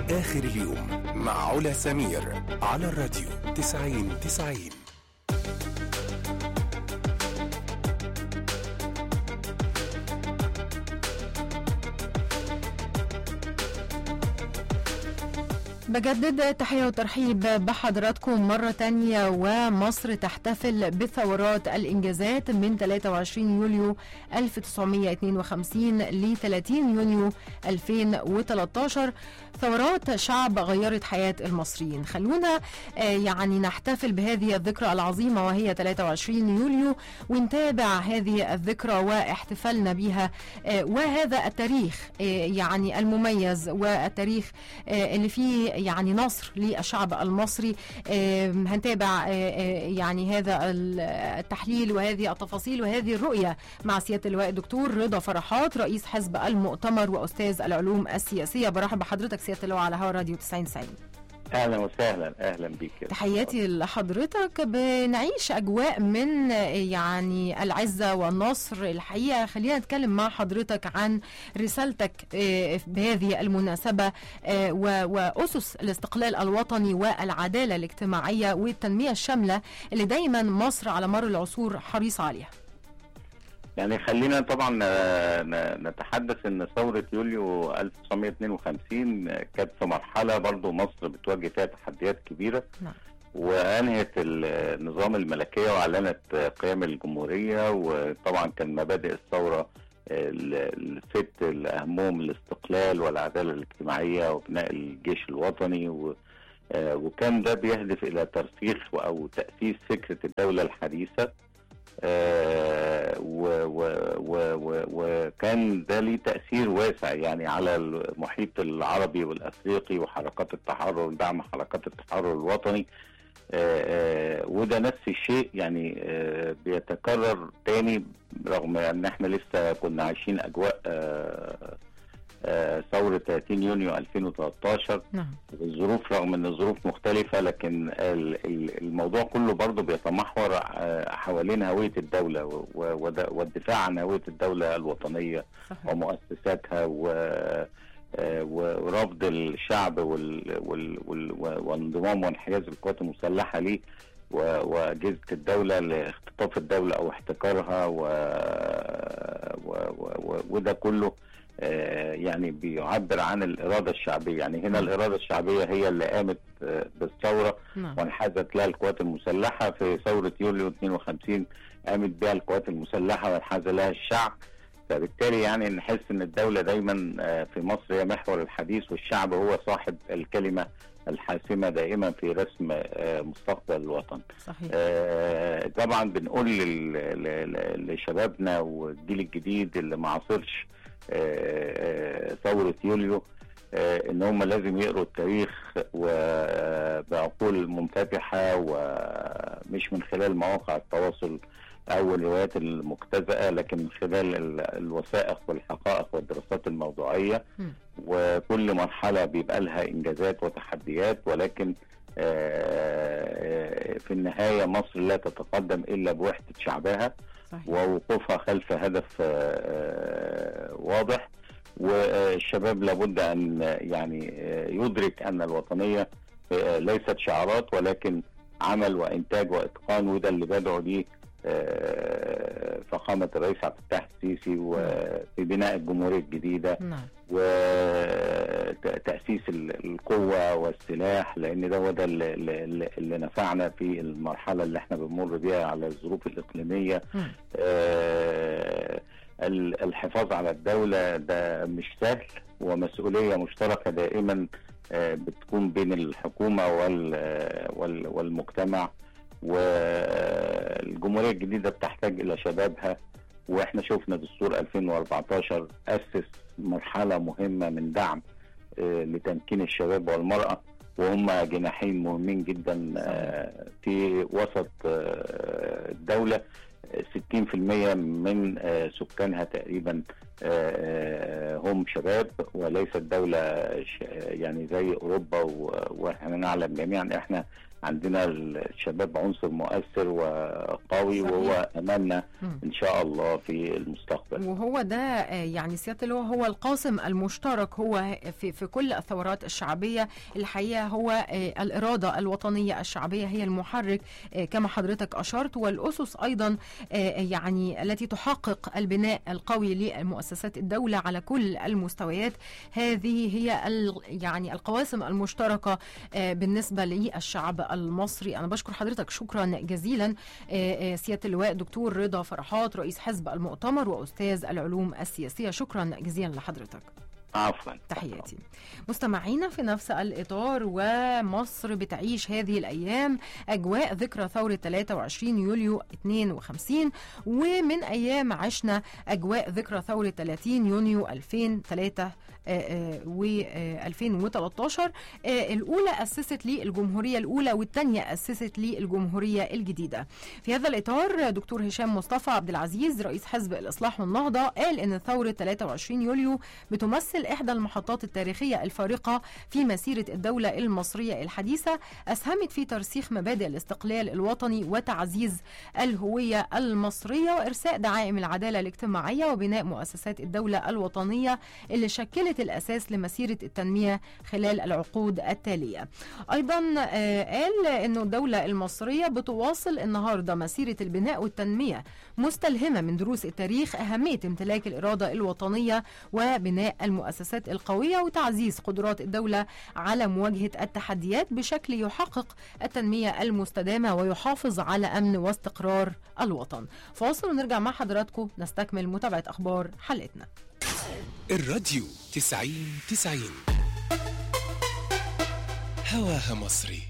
آخر اليوم مع علا سمير على الراديو 90 90 بجدد تحية وترحيب بحضراتكم مرة تانية ومصر تحتفل بثورات الإنجازات من 23 يوليو 1952 ل 30 يونيو 2013 ثورات شعب غيرت حياة المصريين خلونا آه، يعني نحتفل بهذه الذكرى العظيمة وهي 23 يوليو ونتابع هذه الذكرى واحتفالنا بها آه، وهذا التاريخ آه، يعني المميز والتاريخ آه، اللي فيه يعني نصر للشعب المصري آه، هنتابع آه، آه، يعني هذا ال- التحليل وهذه التفاصيل وهذه الرؤية مع سيادة اللواء الدكتور رضا فرحات رئيس حزب المؤتمر وأستاذ العلوم السياسية برحب بحضرتك سيادة اللواء على هوا راديو 90 90 اهلا وسهلا اهلا بيك تحياتي لحضرتك بنعيش اجواء من يعني العزه والنصر الحقيقه خلينا نتكلم مع حضرتك عن رسالتك آه، بهذه المناسبه آه، و- واسس الاستقلال الوطني والعداله الاجتماعيه والتنميه الشامله اللي دايما مصر على مر العصور حريصه عليها. يعني خلينا طبعا آه، ن- نتحدث ان ثوره يوليو 1952 كانت في مرحله برضو مصر بتواجه فيها تحديات كبيره نعم. وانهت النظام الملكيه واعلنت قيام الجمهوريه وطبعا كان مبادئ الثوره ال- الست الاهمهم الاستقلال والعداله الاجتماعيه وبناء الجيش الوطني و آه، وكان ده بيهدف الى ترسيخ او تاسيس فكره الدوله الحديثه آه، و- و- و- و- وكان ده ليه تأثير واسع يعني على المحيط العربي والأفريقي وحركات التحرر دعم حركات التحرر الوطني آه، آه، وده نفس الشيء يعني آه، بيتكرر تاني رغم ان احنا لسه كنا عايشين اجواء آه، آه، ثورة 30 يونيو 2013 نعم الظروف رغم ان الظروف مختلفة لكن ال- ال- الموضوع كله برضه بيتمحور آه، حوالين هوية الدولة و- وده- والدفاع عن هوية الدولة الوطنية صحيح ومؤسساتها و- آه، ورفض الشعب وال- وال- وال- وانضمام وانحياز القوات المسلحة ليه و- وأجهزة الدولة لاختطاف الدولة أو احتكارها و... و... و... وده كله آه، يعني بيعبر عن الإرادة الشعبية يعني هنا الإرادة الشعبية هي اللي قامت آه، بالثورة نعم وانحازت لها القوات المسلحة في ثورة يوليو 52 قامت بها القوات المسلحة وانحاز لها الشعب فبالتالي يعني نحس ان الدولة دايما آه، في مصر هي محور الحديث والشعب هو صاحب الكلمة الحاسمة دائما في رسم آه، مستقبل الوطن صحيح آه، طبعا بنقول لل- ل- ل- لشبابنا والجيل الجديد اللي ما عاصرش آه، آه، ثورة يوليو آه، ان هم لازم يقروا التاريخ وبعقول منفتحة ومش من خلال مواقع التواصل او الروايات المجتزأة لكن من خلال ال- الوثائق والحقائق والدراسات الموضوعية مم. وكل مرحلة بيبقى لها انجازات وتحديات ولكن آه، في النهاية مصر لا تتقدم إلا بوحدة شعبها صحيح ووقوفها خلف هدف آه، واضح والشباب لابد أن يعني آه، يدرك أن الوطنية آه، ليست شعارات ولكن عمل وإنتاج وإتقان وده اللي بدعو ليه آه، فخامة الرئيس عبد الفتاح السيسي وفي بناء الجمهورية الجديدة نعم وتأسيس ال- القوة والسلاح لأن ده هو ده اللي, اللي, اللي نفعنا في المرحلة اللي احنا بنمر بيها على الظروف الإقليمية مم. آه، ال- الحفاظ على الدولة ده مش سهل ومسؤولية مشتركة دائما آه، بتكون بين الحكومة وال- وال- والمجتمع والجمهورية الجديدة بتحتاج إلى شبابها واحنا شفنا دستور 2014 أسس مرحلة مهمة من دعم آه، لتمكين الشباب والمرأة وهم جناحين مهمين جدا آه، في وسط آه، الدولة 60% من آه، سكانها تقريبا آه، هم شباب وليست دولة ش- يعني زي أوروبا و- واحنا نعلم جميعا احنا عندنا الشباب عنصر مؤثر وقوي صحيح. وهو املنا مم. ان شاء الله في المستقبل وهو ده آه، يعني سياده اللواء هو القاسم المشترك هو في في كل الثورات الشعبيه الحقيقه هو آه، الاراده الوطنيه الشعبيه هي المحرك آه، كما حضرتك اشرت والاسس ايضا آه، يعني التي تحقق البناء القوي لمؤسسات الدوله على كل المستويات هذه هي ال- يعني القواسم المشتركه آه، بالنسبه للشعب المصري انا بشكر حضرتك شكرا جزيلا آه، آه، سياده اللواء دكتور رضا فرحات رئيس حزب المؤتمر واستاذ العلوم السياسيه شكرا جزيلا لحضرتك عفوا تحياتي مستمعينا في نفس الإطار ومصر بتعيش هذه الأيام أجواء ذكرى ثورة 23 يوليو 52 ومن أيام عشنا أجواء ذكرى ثورة 30 يونيو 2003 و 2013 آه، الأولى أسست لي الجمهورية الأولى والثانية أسست لي الجمهورية الجديدة في هذا الإطار دكتور هشام مصطفى عبد العزيز رئيس حزب الإصلاح والنهضة قال إن ثورة 23 يوليو بتمثل إحدى المحطات التاريخية الفارقة في مسيرة الدولة المصرية الحديثة أسهمت في ترسيخ مبادئ الاستقلال الوطني وتعزيز الهوية المصرية وإرساء دعائم العدالة الاجتماعية وبناء مؤسسات الدولة الوطنية اللي شكلت الأساس لمسيرة التنمية خلال العقود التالية أيضا آه، قال أنه الدولة المصرية بتواصل النهاردة مسيرة البناء والتنمية مستلهمة من دروس التاريخ أهمية امتلاك الإرادة الوطنية وبناء المؤسسات القوية وتعزيز قدرات الدولة على مواجهة التحديات بشكل يحقق التنمية المستدامة ويحافظ على أمن واستقرار الوطن فاصل ونرجع مع حضراتكم نستكمل متابعة أخبار حلقتنا الراديو تسعين تسعين هواها مصري